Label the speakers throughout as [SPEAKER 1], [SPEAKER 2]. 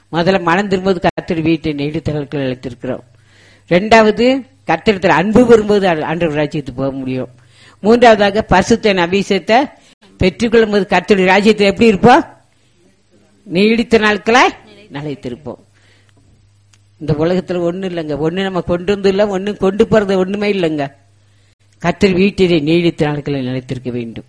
[SPEAKER 1] முதல்ல மனம் திரும்பும்போது கர்த்தர் வீட்டை நெடுத்தர்களுக்கு அழைத்திருக்கிறோம் ரெண்டாவது கர்த்தரத்தில் அன்பு வரும்போது அன்று ராஜ்யத்துக்கு போக முடியும் மூன்றாவதாக பரிசுத்தன் அபிஷேகத்தை பெற்றுக்கொள்ளும் போது கர்த்தருடைய ராஜ்யத்தில் எப்படி இருப்போம் நீடித்த நாட்களாய் நிலைத்திருப்போம் இந்த உலகத்துல ஒண்ணு இல்லைங்க ஒண்ணு நம்ம கொண்டு வந்து இல்ல ஒண்ணு கொண்டு போறது ஒண்ணுமே இல்லைங்க கர்த்தர் வீட்டிலே நீடித்த நாட்களை நிலைத்திருக்க வேண்டும்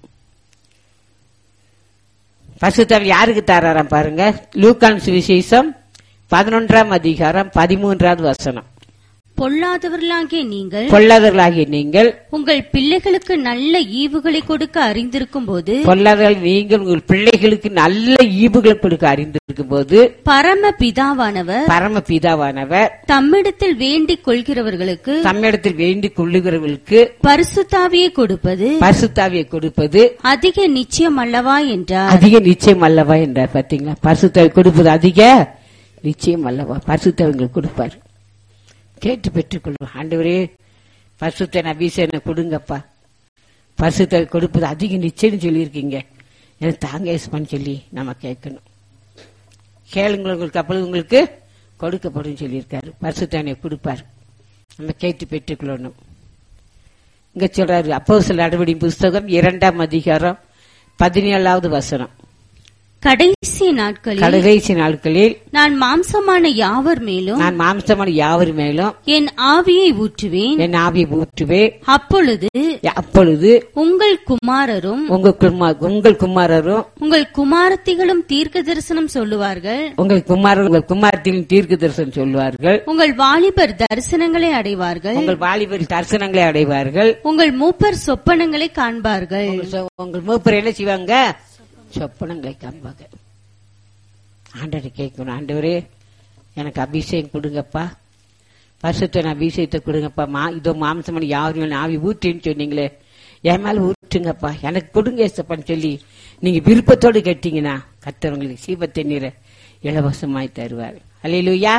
[SPEAKER 1] பசுத்தவர் யாருக்கு தாராராம் பாருங்க லூக்கான் சுவிசேஷம் பதினொன்றாம் அதிகாரம் பதிமூன்றாவது வசனம்
[SPEAKER 2] பொல்லாதவர்களாகிய நீங்கள்
[SPEAKER 1] பொல்லாதவர்களாகிய நீங்கள்
[SPEAKER 2] உங்கள் பிள்ளைகளுக்கு நல்ல ஈவுகளை கொடுக்க அறிந்திருக்கும் போது
[SPEAKER 1] பொல்லாதவர்கள் நீங்கள் உங்கள் பிள்ளைகளுக்கு நல்ல ஈவுகளை கொடுக்க அறிந்திருக்கும் போது
[SPEAKER 2] பரம பிதாவானவர்
[SPEAKER 1] பரம பிதாவானவர்
[SPEAKER 2] தம்மிடத்தில் வேண்டிக் கொள்கிறவர்களுக்கு
[SPEAKER 1] தம்மிடத்தில் வேண்டிக் கொள்ளுகிறவர்களுக்கு
[SPEAKER 2] பரிசுத்தாவியை கொடுப்பது
[SPEAKER 1] பரிசுத்தாவியை கொடுப்பது
[SPEAKER 2] அதிக நிச்சயம் அல்லவா என்றார்
[SPEAKER 1] அதிக நிச்சயம் அல்லவா என்றார் பாத்தீங்களா பரிசுத்தாவி கொடுப்பது அதிக நிச்சயம் அல்லவா பரிசுத்தவங்களுக்கு கொடுப்பார் கேட்டு பெற்றுக்கொள்வோம் ஆண்டவரே பரிசுத்தன் அபிஷேகனை கொடுங்கப்பா பரிசுத்தாவி கொடுப்பது அதிக நிச்சயம் சொல்லியிருக்கீங்க எனக்கு தாங்க ஏசுமான்னு சொல்லி நம்ம கேட்கணும் கேளுங்க உங்களுக்கு அப்பொழுது உங்களுக்கு கொடுக்கப்படும் சொல்லியிருக்காரு பரிசுத்தானை கொடுப்பார் நம்ம கேட்டு பெற்றுக்கொள்ளணும் இங்க சொல்றாரு அப்போ சில நடவடி புஸ்தகம் இரண்டாம் அதிகாரம் பதினேழாவது வசனம்
[SPEAKER 2] கடைசி நாட்களில்
[SPEAKER 1] கடைசி நாட்களில்
[SPEAKER 2] நான் மாம்சமான யாவர் மேலும்
[SPEAKER 1] நான் மாம்சமான யாவர் மேலும்
[SPEAKER 2] என் ஆவியை ஊற்றுவேன்
[SPEAKER 1] என் ஆவியை ஊற்றுவே
[SPEAKER 2] அப்பொழுது
[SPEAKER 1] அப்பொழுது
[SPEAKER 2] உங்கள் குமாரரும்
[SPEAKER 1] உங்க குமார் உங்கள் குமாரரும்
[SPEAKER 2] உங்கள் குமாரத்திகளும் தீர்க்க தரிசனம் சொல்லுவார்கள்
[SPEAKER 1] உங்கள் குமாரர் உங்கள் குமாரத்தின் தீர்க்க தரிசனம் சொல்வார்கள்
[SPEAKER 2] உங்கள் வாலிபர் தரிசனங்களை அடைவார்கள்
[SPEAKER 1] உங்கள் வாலிபர் தரிசனங்களை அடைவார்கள்
[SPEAKER 2] உங்கள் மூப்பர் சொப்பனங்களை காண்பார்கள்
[SPEAKER 1] உங்கள் சொ- உங்கள் மூப்பர் என்ன செய்வாங்க சொப்பனங்களை காண்பாங்க ஆண்டவரை கேட்கணும் ஆண்டவரே எனக்கு அபிஷேகம் கொடுங்கப்பா பரிசுத்தன் அபிஷேகத்தை கொடுங்கப்பா மா இதோ மாம்சமணி யாரும் ஆவி ஊற்றின்னு சொன்னீங்களே என் மேல ஊற்றுங்கப்பா எனக்கு கொடுங்க ஏசப்பான்னு சொல்லி நீங்க விருப்பத்தோடு கேட்டீங்கன்னா கர்த்தர் உங்களுக்கு சீப தண்ணீரை இலவசமாய் தருவார் அல்லேலூயா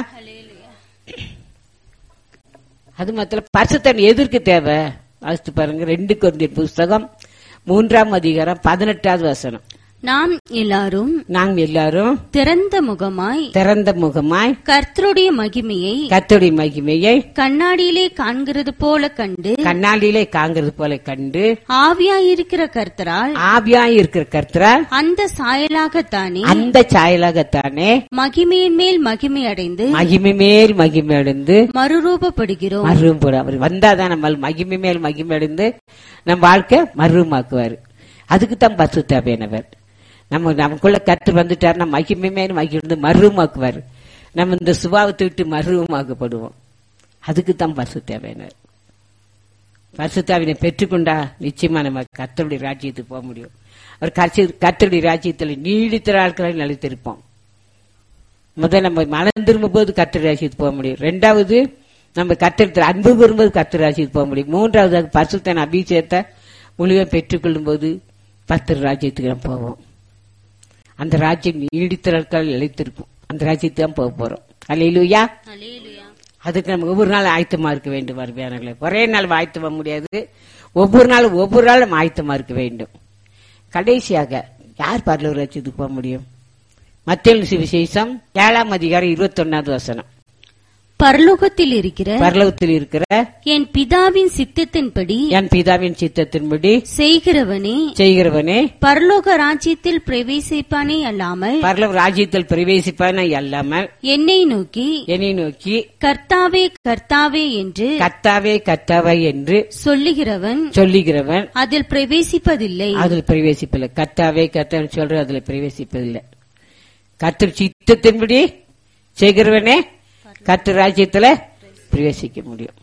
[SPEAKER 1] அது மாத்திரம் பரிசுத்தன் எதற்கு தேவை வாசித்து பாருங்க ரெண்டு குழந்தைய புஸ்தகம் மூன்றாம் அதிகாரம் பதினெட்டாவது வசனம்
[SPEAKER 2] நாம் எல்லாரும்
[SPEAKER 1] நாங்க எல்லாரும்
[SPEAKER 2] திறந்த முகமாய்
[SPEAKER 1] திறந்த முகமாய்
[SPEAKER 2] கர்த்தருடைய மகிமையை
[SPEAKER 1] கர்த்தருடைய மகிமையை
[SPEAKER 2] கண்ணாடியிலே காண்கிறது போல கண்டு
[SPEAKER 1] கண்ணாடியிலே காங்கிறது போல கண்டு
[SPEAKER 2] ஆவியாயிருக்கிற கர்த்தரால்
[SPEAKER 1] ஆவியாய் இருக்கிற கர்த்தரால்
[SPEAKER 2] அந்த சாயலாகத்தானே
[SPEAKER 1] அந்த சாயலாகத்தானே
[SPEAKER 2] மகிமையின் மேல் மகிமை அடைந்து
[SPEAKER 1] மகிமை மேல் மகிமை அடைந்து
[SPEAKER 2] மறுரூபப்படுகிறோம்
[SPEAKER 1] மருவும் போட அவர் வந்தாதான் நம்ம மகிமை மேல் மகிமை அடைந்து நம்ம வாழ்க்கை மருவமாக்குவார் அதுக்கு தான் பசு தேவையானவர் நம்ம நமக்குள்ள கத்து வந்துட்டாருன்னா மகிமை மேல் மகிழ்ந்து மருவமாக்குவார் நம்ம இந்த சுபாவத்தை விட்டு மருவமாக்கப்படுவோம் அதுக்கு தான் பசு தேவையானவர் பரிசுத்தாவினை பெற்றுக்கொண்டா நிச்சயமா நம்ம கர்த்தருடைய ராஜ்யத்துக்கு போக முடியும் அவர் கர்த்த- கர்த்தருடைய ராஜ்யத்தில் நீடித்த நாட்களை நிலைத்திருப்போம் முதல்ல நம்ம மனம் திரும்பும் போது கர்த்தர் ராஜ்யத்துக்கு போக முடியும் ரெண்டாவது நம்ம கர்த்தரத்தில் அன்பு பெறும்போது கர்த்தர் ராஜ்யத்துக்கு போக முடியும் மூன்றாவது பரிசுத்தன் அபிஷேகத்தை முழுவதும் பெற்றுக்கொள்ளும் போது பத்தர் ராஜ்யத்துக்கு நம்ம போவோம் அந்த ராஜ்யம் நீடித்த நாட்கள் நிலைத்திருக்கும் அந்த ராஜ்யத்துக்கு தான் போக போறோம் அல்லையிலுயா அதுக்கு நம்ம ஒவ்வொரு நாள் ஆயத்தமா இருக்க வேண்டும் வருவியானங்களே ஒரே நாள் ஆயத்தமா முடியாது ஒவ்வொரு நாளும் ஒவ்வொரு நாளும் ஆயத்தமா இருக்க வேண்டும் கடைசியாக யார் பரலூர் ராஜ்யத்துக்கு போக முடியும் மத்திய விசேஷம் ஏழாம் அதிகாரம் இருபத்தொன்னாவது வசனம்
[SPEAKER 2] பரலோகத்தில் இருக்கிற
[SPEAKER 1] பரலோகத்தில் இருக்கிற
[SPEAKER 2] என் பிதாவின் சித்தத்தின்படி
[SPEAKER 1] என் பிதாவின் சித்தத்தின்படி
[SPEAKER 2] செய்கிறவனே
[SPEAKER 1] செய்கிறவனே
[SPEAKER 2] பரலோக ராஜ்யத்தில் பிரவேசிப்பானே அல்லாமல்
[SPEAKER 1] பரலோக ராஜ்யத்தில் பிரவேசிப்பான அல்லாமல்
[SPEAKER 2] என்னை நோக்கி
[SPEAKER 1] என்னை நோக்கி
[SPEAKER 2] கர்த்தாவே கர்த்தாவே என்று
[SPEAKER 1] கத்தாவே கத்தாவை என்று
[SPEAKER 2] சொல்லுகிறவன்
[SPEAKER 1] சொல்லுகிறவன்
[SPEAKER 2] அதில் பிரவேசிப்பதில்லை
[SPEAKER 1] அதில் பிரவேசிப்பதில்லை கத்தாவே கத்தான்னு சொல்ற அதுல பிரவேசிப்பதில்லை கத்தர் சித்தத்தின்படி செய்கிறவனே கத்து ராஜ்யத்துல பிரவேசிக்க முடியும்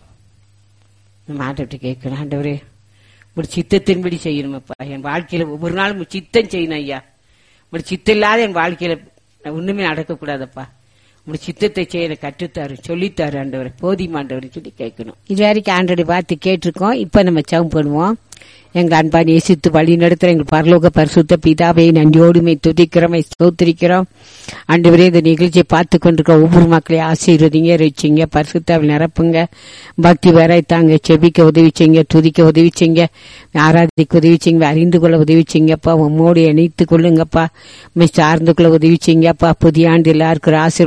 [SPEAKER 1] நம்ம ஆண்டவர்கிட்ட கேட்கணும் ஆண்டவரே ஒரு சித்தத்தின்படி செய்யணுமப்பா என் வாழ்க்கையில ஒவ்வொரு நாளும் உம் சித்தம் செய்யணும் ஐயா ஒரு சித்தம் இல்லாத என் வாழ்க்கையில நான் ஒண்ணுமே நடக்கக்கூடாதப்பா உங்க சித்தத்தை செய்ய எனக்கு கற்றுத்தாரு சொல்லித்தாரு ஆண்டவரை போதியும் ஆண்டவரை சொல்லி கேட்கணும் இது வரைக்கும் ஆண்டோட பார்த்து கேட்டிருக்கோம் இப்ப நம்ம சவம் பண்ணுவோம் எங்கள் அன்பா நேசித்து வழி நடத்துற எங்கள் பரலோக பரிசுத்த பிதாவை நன்றியோடுமை துதிக்கிறோமை ஸ்தோத்திரிக்கிறோம் ஆண்டவரே இந்த நிகழ்ச்சியை பார்த்து கொண்டிருக்க ஒவ்வொரு மக்களையும் ஆசீர்வதிங்க ரசிங்க பரிசுத்தாவில் நிரப்புங்க பக்தி வரைத்தாங்க செபிக்க உதவி செய்யுங்க துதிக்க உதவி செய்யுங்க ஆராதிக்க உதவி செய்யுங்க அறிந்து கொள்ள உதவி செய்யுங்கப்பா உம்மோடு இணைத்து கொள்ளுங்கப்பா உம்மை சார்ந்து கொள்ள உதவி செய்யுங்கப்பா புதிய ஆண்டு எல்லாருக்கும் ஒரு ஆசீர்வாதம்